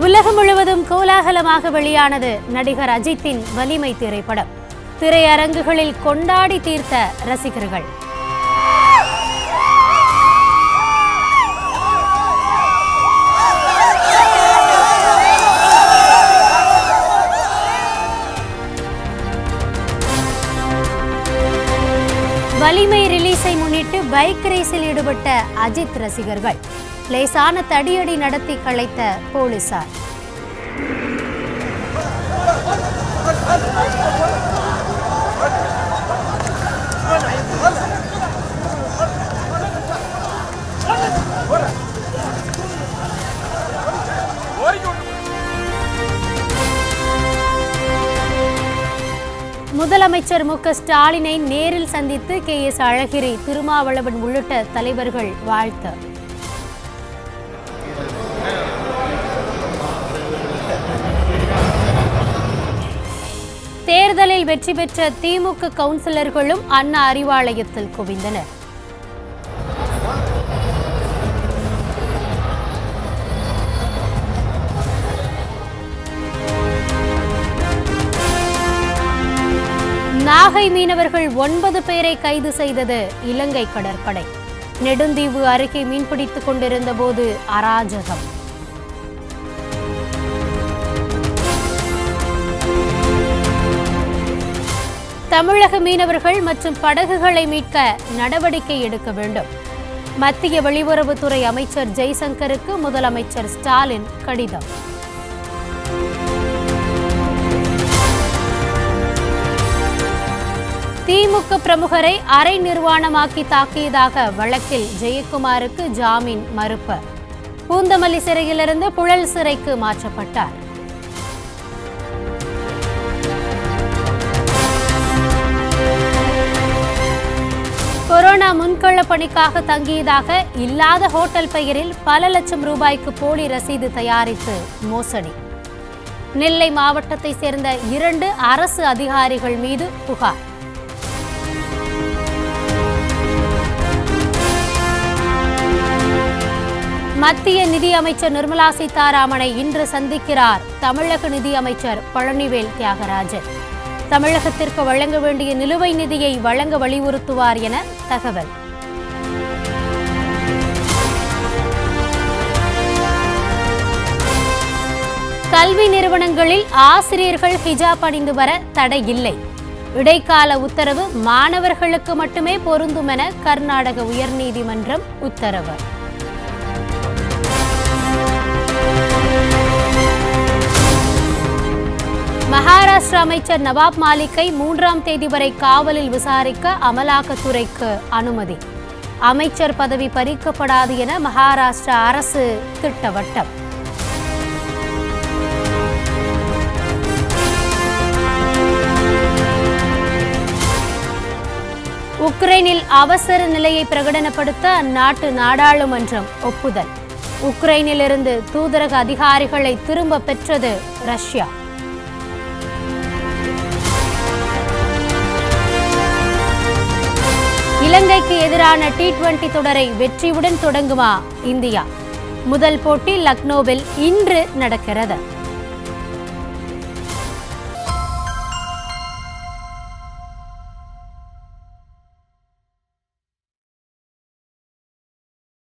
உலகம் முழுவதும் கோலாகலமாக வெளியானது நடிகர் அஜித்தின் வலிமை திரைப்படம் திரையரங்குகளில் கொண்டாடி தீர்த்த ரசிகர்கள் வலிமை ரிலீஸை முன்னிட்டு பைக் ரேஸில் ஈடுபட்ட அஜித் ரசிகர்கள் லேசான தடியடி நடத்தி கலைத்த போலீசார் முதலமைச்சர் மு க ஸ்டாலினை நேரில் சந்தித்து கே எஸ் அழகிரி திருமாவளவன் உள்ளிட்ட தலைவர்கள் வாழ்த்து தேர்தலில் வெற்றி பெற்ற திமுக கவுன்சிலர்களும் அண்ணா அறிவாலயத்தில் குவிந்தனர் நாகை மீனவர்கள் ஒன்பது பேரை கைது செய்தது இலங்கை கடற்படை நெடுந்தீவு அருகே மீன்பிடித்துக் கொண்டிருந்த போது அராஜகம் தமிழக மீனவர்கள் மற்றும் படகுகளை மீட்க நடவடிக்கை எடுக்க வேண்டும் மத்திய வெளியுறவுத்துறை அமைச்சர் ஜெய்சங்கருக்கு முதலமைச்சர் ஸ்டாலின் கடிதம் திமுக பிரமுகரை அரை நிர்வாணமாக்கி தாக்கியதாக வழக்கில் ஜெயக்குமாருக்கு ஜாமீன் மறுப்பு பூந்தமல்லி சிறையிலிருந்து புழல் சிறைக்கு மாற்றப்பட்டார் கொரோனா முன்கள பணிக்காக தங்கியதாக இல்லாத ஹோட்டல் பெயரில் பல லட்சம் ரூபாய்க்கு போலி ரசீது தயாரித்து மோசடி நெல்லை மாவட்டத்தை சேர்ந்த இரண்டு அரசு அதிகாரிகள் மீது புகார் மத்திய நிதி அமைச்சர் நிர்மலா சீதாராமனை இன்று சந்திக்கிறார் தமிழக நிதி அமைச்சர் பழனிவேல் தியாகராஜன் தமிழகத்திற்கு வழங்க வேண்டிய நிலுவை நிதியை வழங்க வலியுறுத்துவார் என தகவல் கல்வி நிறுவனங்களில் ஆசிரியர்கள் ஹிஜாப் அணிந்து வர தடை இல்லை இடைக்கால உத்தரவு மாணவர்களுக்கு மட்டுமே பொருந்தும் என கர்நாடக உயர்நீதிமன்றம் உத்தரவு மகாராஷ்டிரா அமைச்சர் நவாப் மாலிக்கை மூன்றாம் தேதி வரை காவலில் விசாரிக்க அமலாக்கத்துறைக்கு அனுமதி அமைச்சர் பதவி பறிக்கப்படாது என மகாராஷ்டிரா அரசு திட்டவட்டம் உக்ரைனில் அவசர நிலையை பிரகடனப்படுத்த அந்நாட்டு நாடாளுமன்றம் ஒப்புதல் உக்ரைனிலிருந்து தூதரக அதிகாரிகளை திரும்ப பெற்றது ரஷ்யா இலங்கைக்கு எதிரான டி டுவெண்டி தொடரை வெற்றியுடன் தொடங்குமா இந்தியா முதல் போட்டி லக்னோவில் இன்று நடக்கிறது